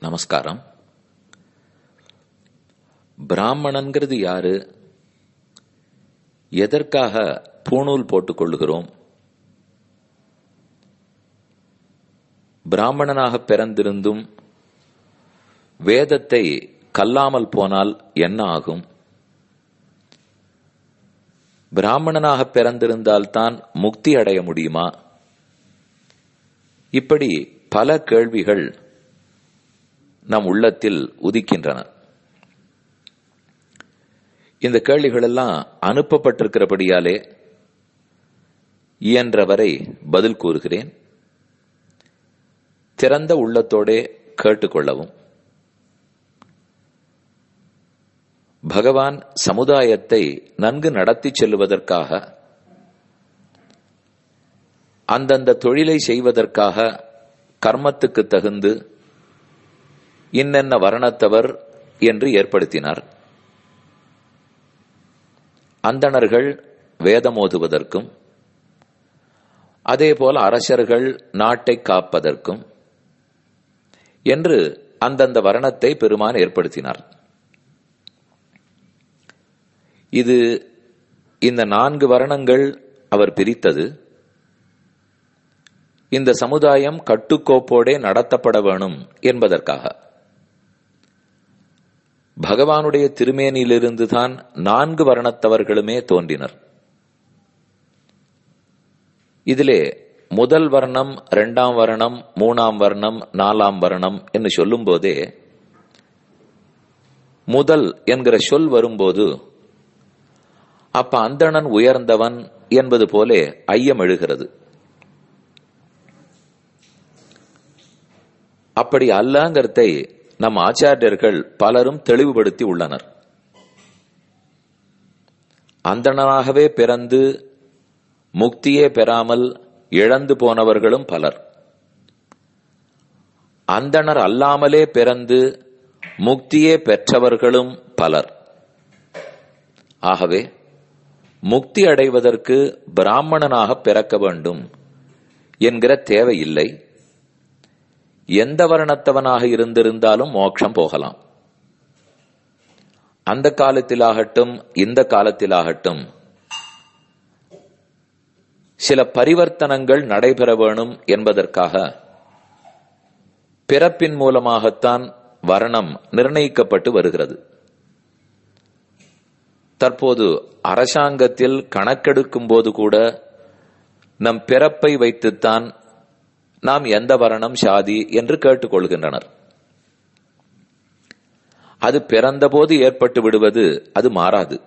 நமஸ்காரம் பிராமணன்கிறது யாரு எதற்காக பூணூல் போட்டுக் கொள்ளுகிறோம் பிராமணனாக பிறந்திருந்தும் வேதத்தை கல்லாமல் போனால் என்ன ஆகும் பிராமணனாக பிறந்திருந்தால்தான் முக்தி அடைய முடியுமா இப்படி பல கேள்விகள் நம் உள்ளத்தில் உதிக்கின்றன இந்த கேள்விகள் எல்லாம் அனுப்பப்பட்டிருக்கிறபடியாலே இயன்றவரை பதில் கூறுகிறேன் திறந்த உள்ளத்தோடே கேட்டுக்கொள்ளவும் பகவான் சமுதாயத்தை நன்கு நடத்தி செல்லுவதற்காக அந்தந்த தொழிலை செய்வதற்காக கர்மத்துக்கு தகுந்து இன்னென்ன வர்ணத்தவர் என்று ஏற்படுத்தினார் அந்தணர்கள் வேதமோதுவதற்கும் அதேபோல் அரசர்கள் நாட்டை காப்பதற்கும் என்று அந்தந்த வர்ணத்தை பெருமான் ஏற்படுத்தினார் இது இந்த நான்கு வர்ணங்கள் அவர் பிரித்தது இந்த சமுதாயம் கட்டுக்கோப்போடே நடத்தப்பட வேணும் என்பதற்காக பகவானுடைய திருமேனியிலிருந்துதான் நான்கு வர்ணத்தவர்களுமே தோன்றினர் இதிலே முதல் வர்ணம் இரண்டாம் வர்ணம் மூணாம் வர்ணம் நாலாம் வர்ணம் என்று சொல்லும் போதே முதல் என்கிற சொல் வரும்போது அப்ப அந்தணன் உயர்ந்தவன் என்பது போலே ஐயம் எழுகிறது அப்படி அல்லங்கிறதை நம் ஆச்சாரியர்கள் பலரும் தெளிவுபடுத்தி உள்ளனர் அந்தணனாகவே பிறந்து முக்தியே பெறாமல் இழந்து போனவர்களும் பலர் அந்தணர் அல்லாமலே பிறந்து முக்தியே பெற்றவர்களும் பலர் ஆகவே முக்தி அடைவதற்கு பிராமணனாக பிறக்க வேண்டும் என்கிற தேவையில்லை எந்த வர்ணத்தவனாக இருந்திருந்தாலும் மோட்சம் போகலாம் அந்த காலத்திலாகட்டும் இந்த காலத்திலாகட்டும் சில பரிவர்த்தனங்கள் நடைபெற வேணும் என்பதற்காக பிறப்பின் மூலமாகத்தான் வர்ணம் நிர்ணயிக்கப்பட்டு வருகிறது தற்போது அரசாங்கத்தில் கணக்கெடுக்கும் போது கூட நம் பிறப்பை வைத்துத்தான் நாம் எந்த வரணம் சாதி என்று கேட்டுக்கொள்கின்றனர் அது பிறந்தபோது ஏற்பட்டு விடுவது அது மாறாது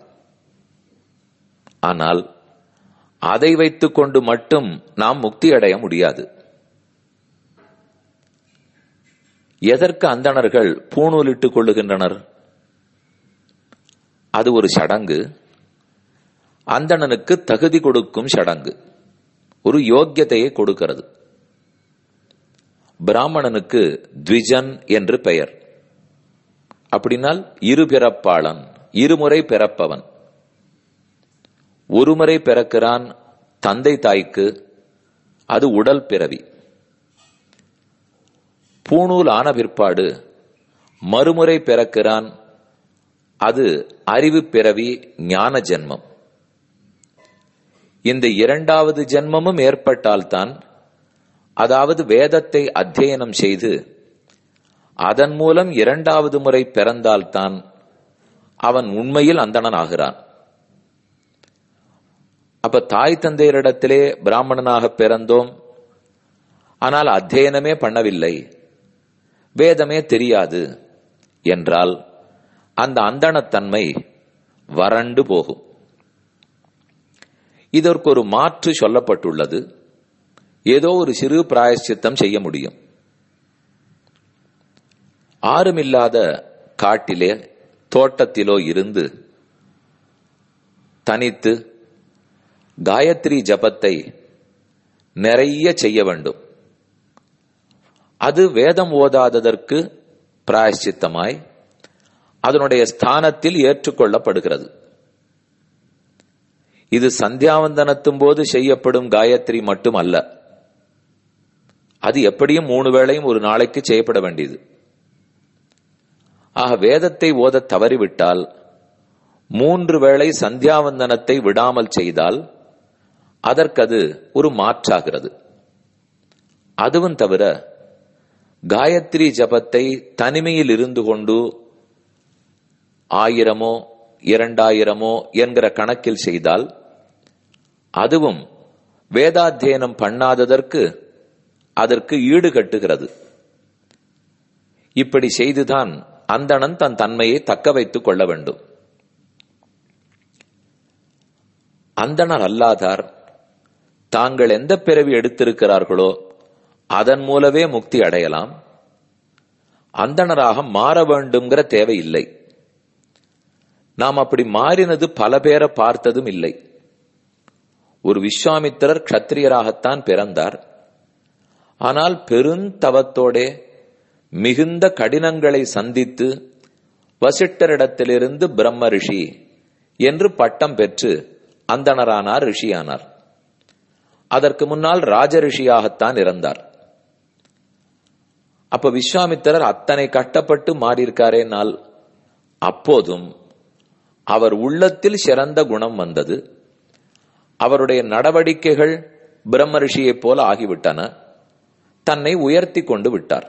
ஆனால் அதை வைத்துக் கொண்டு மட்டும் நாம் முக்தி அடைய முடியாது எதற்கு அந்தணர்கள் பூணூலிட்டுக் கொள்ளுகின்றனர் அது ஒரு சடங்கு அந்தணனுக்கு தகுதி கொடுக்கும் சடங்கு ஒரு யோக்கியத்தையை கொடுக்கிறது பிராமணனுக்கு த்விஜன் என்று பெயர் அப்படின்னால் இரு பிறப்பாளன் இருமுறை பிறப்பவன் ஒருமுறை பிறக்கிறான் தந்தை தாய்க்கு அது உடல் பிறவி பூணூல் ஆன பிற்பாடு மறுமுறை பிறக்கிறான் அது அறிவு பிறவி ஞான ஜென்மம் இந்த இரண்டாவது ஜென்மமும் ஏற்பட்டால்தான் அதாவது வேதத்தை அத்தியனம் செய்து அதன் மூலம் இரண்டாவது முறை பிறந்தால்தான் அவன் உண்மையில் அந்தணன் ஆகிறான் அப்ப தாய் தந்தையரிடத்திலே பிராமணனாக பிறந்தோம் ஆனால் அத்தியனமே பண்ணவில்லை வேதமே தெரியாது என்றால் அந்த அந்தணத்தன்மை வறண்டு போகும் இதற்கு ஒரு மாற்று சொல்லப்பட்டுள்ளது ஏதோ ஒரு சிறு பிராயச்சித்தம் செய்ய முடியும் ஆறுமில்லாத காட்டிலே தோட்டத்திலோ இருந்து தனித்து காயத்ரி ஜபத்தை நிறைய செய்ய வேண்டும் அது வேதம் ஓதாததற்கு பிராயச்சித்தமாய் அதனுடைய ஸ்தானத்தில் ஏற்றுக்கொள்ளப்படுகிறது இது சந்தியாவந்தனத்தும் போது செய்யப்படும் காயத்ரி மட்டும் அல்ல அது எப்படியும் மூணு வேளையும் ஒரு நாளைக்கு செய்யப்பட வேண்டியது ஆக வேதத்தை ஓத தவறிவிட்டால் மூன்று வேளை சந்தியாவந்தனத்தை விடாமல் செய்தால் அதற்கது ஒரு மாற்றாகிறது அதுவும் தவிர காயத்ரி ஜபத்தை தனிமையில் இருந்து கொண்டு ஆயிரமோ இரண்டாயிரமோ என்கிற கணக்கில் செய்தால் அதுவும் வேதாத்தியனம் பண்ணாததற்கு அதற்கு ஈடு கட்டுகிறது இப்படி செய்துதான் அந்தணன் தன் தன்மையை தக்க வைத்துக் கொள்ள வேண்டும் அந்தணர் அல்லாதார் தாங்கள் எந்த பிறவி எடுத்திருக்கிறார்களோ அதன் மூலவே முக்தி அடையலாம் அந்தணராக மாற வேண்டும்ங்கிற தேவை இல்லை நாம் அப்படி மாறினது பல பேரை பார்த்ததும் இல்லை ஒரு விஸ்வாமித்திரர் கத்திரியராகத்தான் பிறந்தார் ஆனால் பெருந்தவத்தோடே மிகுந்த கடினங்களை சந்தித்து வசிட்டரிடத்திலிருந்து பிரம்ம ரிஷி என்று பட்டம் பெற்று அந்தணரானார் ரிஷியானார் அதற்கு முன்னால் ராஜ ரிஷியாகத்தான் இருந்தார் அப்ப விஸ்வாமித்திரர் அத்தனை கட்டப்பட்டு மாறியிருக்காரேனால் அப்போதும் அவர் உள்ளத்தில் சிறந்த குணம் வந்தது அவருடைய நடவடிக்கைகள் பிரம்ம ரிஷியைப் போல ஆகிவிட்டன தன்னை உயர்த்தி கொண்டு விட்டார்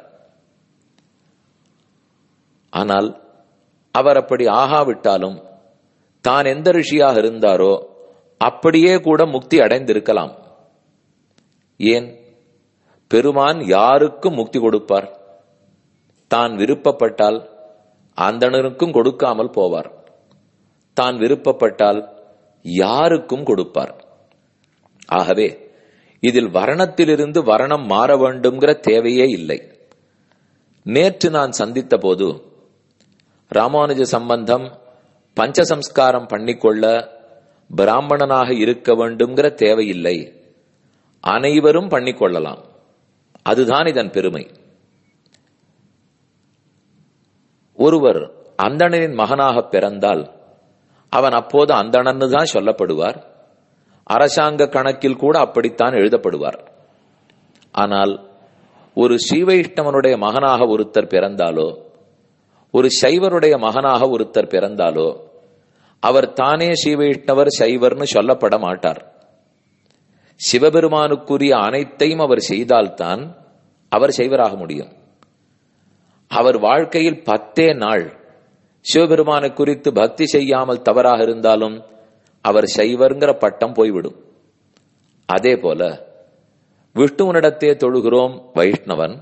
ஆனால் அவர் அப்படி ஆகாவிட்டாலும் தான் எந்த ரிஷியாக இருந்தாரோ அப்படியே கூட முக்தி அடைந்திருக்கலாம் ஏன் பெருமான் யாருக்கும் முக்தி கொடுப்பார் தான் விருப்பப்பட்டால் அந்தணருக்கும் கொடுக்காமல் போவார் தான் விருப்பப்பட்டால் யாருக்கும் கொடுப்பார் ஆகவே இதில் வரணத்திலிருந்து வரணம் மாற வேண்டும்ங்கிற தேவையே இல்லை நேற்று நான் சந்தித்த போது ராமானுஜ சம்பந்தம் பஞ்சசம்ஸ்காரம் பண்ணிக்கொள்ள பிராமணனாக இருக்க வேண்டும்ங்கிற தேவையில்லை அனைவரும் பண்ணிக்கொள்ளலாம் அதுதான் இதன் பெருமை ஒருவர் அந்தணனின் மகனாக பிறந்தால் அவன் அப்போது அந்தணன்னு தான் சொல்லப்படுவார் அரசாங்க கணக்கில் கூட அப்படித்தான் எழுதப்படுவார் ஆனால் ஒரு ஸ்ரீவைஷ்ணவனுடைய மகனாக ஒருத்தர் பிறந்தாலோ ஒரு சைவருடைய மகனாக ஒருத்தர் பிறந்தாலோ அவர் தானே ஸ்ரீவைஷ்ணவர் சைவர்னு சொல்லப்பட மாட்டார் சிவபெருமானுக்குரிய அனைத்தையும் அவர் செய்தால்தான் அவர் செய்வராக முடியும் அவர் வாழ்க்கையில் பத்தே நாள் சிவபெருமானை குறித்து பக்தி செய்யாமல் தவறாக இருந்தாலும் அவர் சைவர்ங்கிற பட்டம் போய்விடும் அதே போல விஷ்ணுவனிடத்தே தொழுகிறோம் வைஷ்ணவன்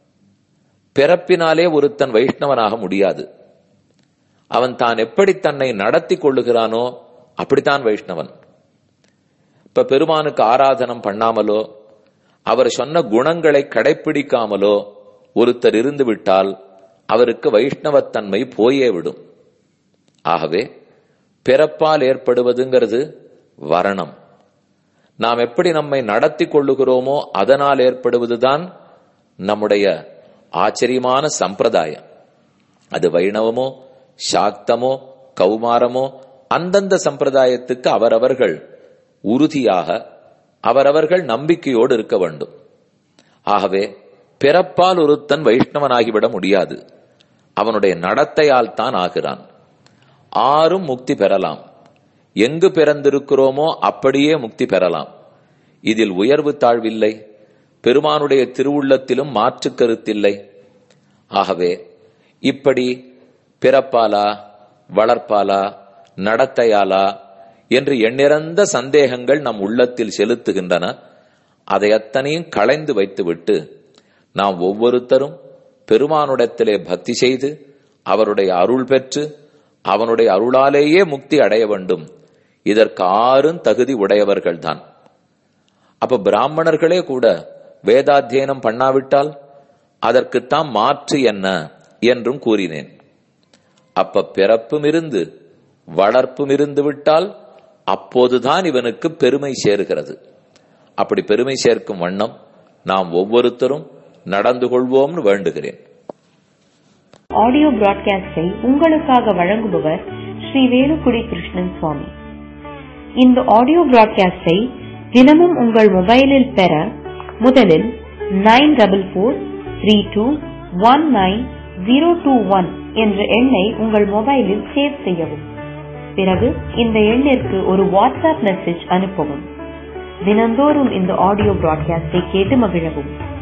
பிறப்பினாலே ஒருத்தன் வைஷ்ணவனாக முடியாது அவன் தான் எப்படி தன்னை நடத்தி கொள்ளுகிறானோ அப்படித்தான் வைஷ்ணவன் இப்ப பெருமானுக்கு ஆராதனம் பண்ணாமலோ அவர் சொன்ன குணங்களை கடைப்பிடிக்காமலோ ஒருத்தர் இருந்து விட்டால் அவருக்கு வைஷ்ணவத்தன்மை போயே விடும் ஆகவே பிறப்பால் ஏற்படுவதுங்கிறது வரணம் நாம் எப்படி நம்மை நடத்தி கொள்ளுகிறோமோ அதனால் ஏற்படுவதுதான் நம்முடைய ஆச்சரியமான சம்பிரதாயம் அது வைணவமோ சாக்தமோ கௌமாரமோ அந்தந்த சம்பிரதாயத்துக்கு அவரவர்கள் உறுதியாக அவரவர்கள் நம்பிக்கையோடு இருக்க வேண்டும் ஆகவே பிறப்பால் ஒருத்தன் வைஷ்ணவனாகிவிட முடியாது அவனுடைய நடத்தையால் தான் ஆகிறான் ஆறும் முக்தி பெறலாம் எங்கு பிறந்திருக்கிறோமோ அப்படியே முக்தி பெறலாம் இதில் உயர்வு தாழ்வில்லை பெருமானுடைய திருவுள்ளத்திலும் மாற்று கருத்தில்லை ஆகவே இப்படி பிறப்பாலா வளர்ப்பாலா நடத்தையாலா என்று எண்ணிறந்த சந்தேகங்கள் நம் உள்ளத்தில் செலுத்துகின்றன அதை அத்தனையும் களைந்து வைத்துவிட்டு நாம் ஒவ்வொருத்தரும் பெருமானுடத்திலே பக்தி செய்து அவருடைய அருள் பெற்று அவனுடைய அருளாலேயே முக்தி அடைய வேண்டும் இதற்கு ஆறும் தகுதி உடையவர்கள்தான் அப்ப பிராமணர்களே கூட வேதாத்தியனம் பண்ணாவிட்டால் அதற்குத்தான் மாற்று என்ன என்றும் கூறினேன் அப்ப பிறப்பும் இருந்து வளர்ப்பும் இருந்து விட்டால் அப்போதுதான் இவனுக்கு பெருமை சேர்கிறது அப்படி பெருமை சேர்க்கும் வண்ணம் நாம் ஒவ்வொருத்தரும் நடந்து கொள்வோம்னு வேண்டுகிறேன் ஆடியோ பிராட்காஸ்டை உங்களுக்காக வழங்குபவர் ஸ்ரீ வேலுக்குடி கிருஷ்ணன் சுவாமி இந்த ஆடியோ பிராட்காஸ்டை தினமும் உங்கள் மொபைலில் பெற முதலில் nine double four three two one nine zero two one என்ற எண்ணை உங்கள் மொபைலில் சேவ் செய்யவும் பிறகு இந்த எண்ணிற்கு ஒரு வாட்ஸ்அப் மெசேஜ் அனுப்பவும் தினந்தோறும் இந்த ஆடியோ பிராட்காஸ்டை கேட்டு மகிழவும்